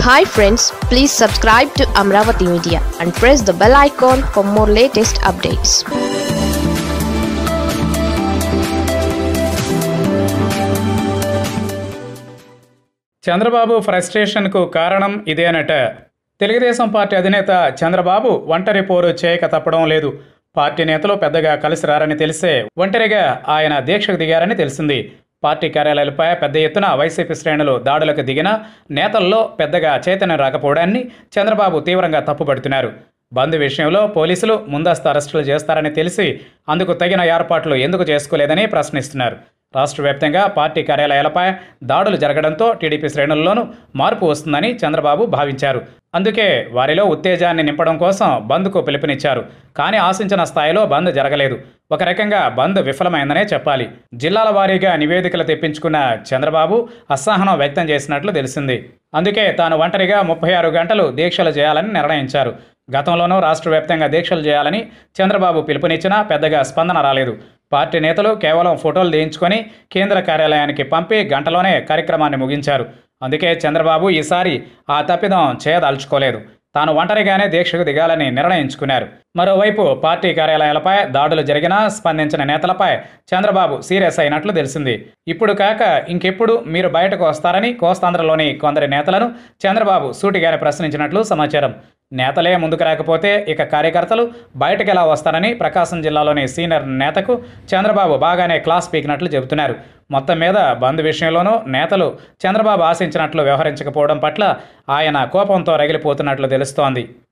hi friends please subscribe to Amaravati media and press the bell icon for more latest updates Chandrababu ఫ్రస్ట్రేషన్కు కారణం ఇదేనట Telugu Desam party అధినేత చంద్రబాబు ఒంటరి పోరు చేయక తప్పడం లేదు పార్టీ నేతలు పెద్దగా కలిసి రారని తెలిసే ఒంటరిగా ఆయన దీక్షకు దిగారని తెలిసింది పార్టీ కార్యాలయాలపై పెద్ద ఎత్తున వైసీపీ శ్రేణులు దాడులకు దిగినా నేతల్లో పెద్దగా చైతన్యం రాకపోవడాన్ని చంద్రబాబు తీవ్రంగా తప్పుపడుతున్నారు బంద్ విషయంలో పోలీసులు ముందస్తు అరెస్టులు చేస్తారని తెలిసి అందుకు తగిన ఏర్పాట్లు ఎందుకు చేసుకోలేదని ప్రశ్నిస్తున్నారు రాష్ట్ర వ్యాప్తంగా పార్టీ కార్యాలయాలపై దాడులు జరగడంతో టీడీపీ శ్రేణుల్లోనూ మార్పు వస్తుందని చంద్రబాబు భావించారు అందుకే వారిలో ఉత్తేజాన్ని నింపడం కోసం బంద్కు పిలుపునిచ్చారు కానీ ఆశించిన స్థాయిలో బంద్ జరగలేదు ఒక రకంగా బంద్ విఫలమైందనే చెప్పాలి జిల్లాల వారీగా నివేదికలు తెప్పించుకున్న చంద్రబాబు అసహనం వ్యక్తం చేసినట్లు తెలిసింది అందుకే తాను ఒంటరిగా ముప్పై ఆరు గంటలు దీక్షలు చేయాలని నిర్ణయించారు గతంలోనూ రాష్ట్ర వ్యాప్తంగా దీక్షలు చేయాలని చంద్రబాబు పిలుపునిచ్చినా పెద్దగా స్పందన రాలేదు పార్టీ నేతలు కేవలం ఫోటోలు తీయించుకొని కేంద్ర కార్యాలయానికి పంపి గంటలోనే కార్యక్రమాన్ని ముగించారు అందుకే చంద్రబాబు ఈసారి ఆ తప్పిదం చేయదలుచుకోలేదు తాను ఒంటరిగానే దీక్షకు దిగాలని నిర్ణయించుకున్నారు మరోవైపు పార్టీ కార్యాలయాలపై దాడులు జరిగినా స్పందించిన నేతలపై చంద్రబాబు సీరియస్ అయినట్లు తెలిసింది ఇప్పుడు కాక ఇంకెప్పుడు మీరు బయటకు వస్తారని కోస్తాంధ్రలోని కొందరి నేతలను చంద్రబాబు సూటిగానే ప్రశ్నించినట్లు సమాచారం నేతలే ముందుకు రాకపోతే ఇక కార్యకర్తలు బయటకు ఎలా వస్తారని ప్రకాశం జిల్లాలోని సీనియర్ నేతకు చంద్రబాబు బాగానే క్లాస్ పీకినట్లు చెబుతున్నారు మొత్తం మీద బంద్ విషయంలోనూ నేతలు చంద్రబాబు ఆశించినట్లు వ్యవహరించకపోవడం పట్ల ఆయన కోపంతో రగిలిపోతున్నట్లు తెలుస్తోంది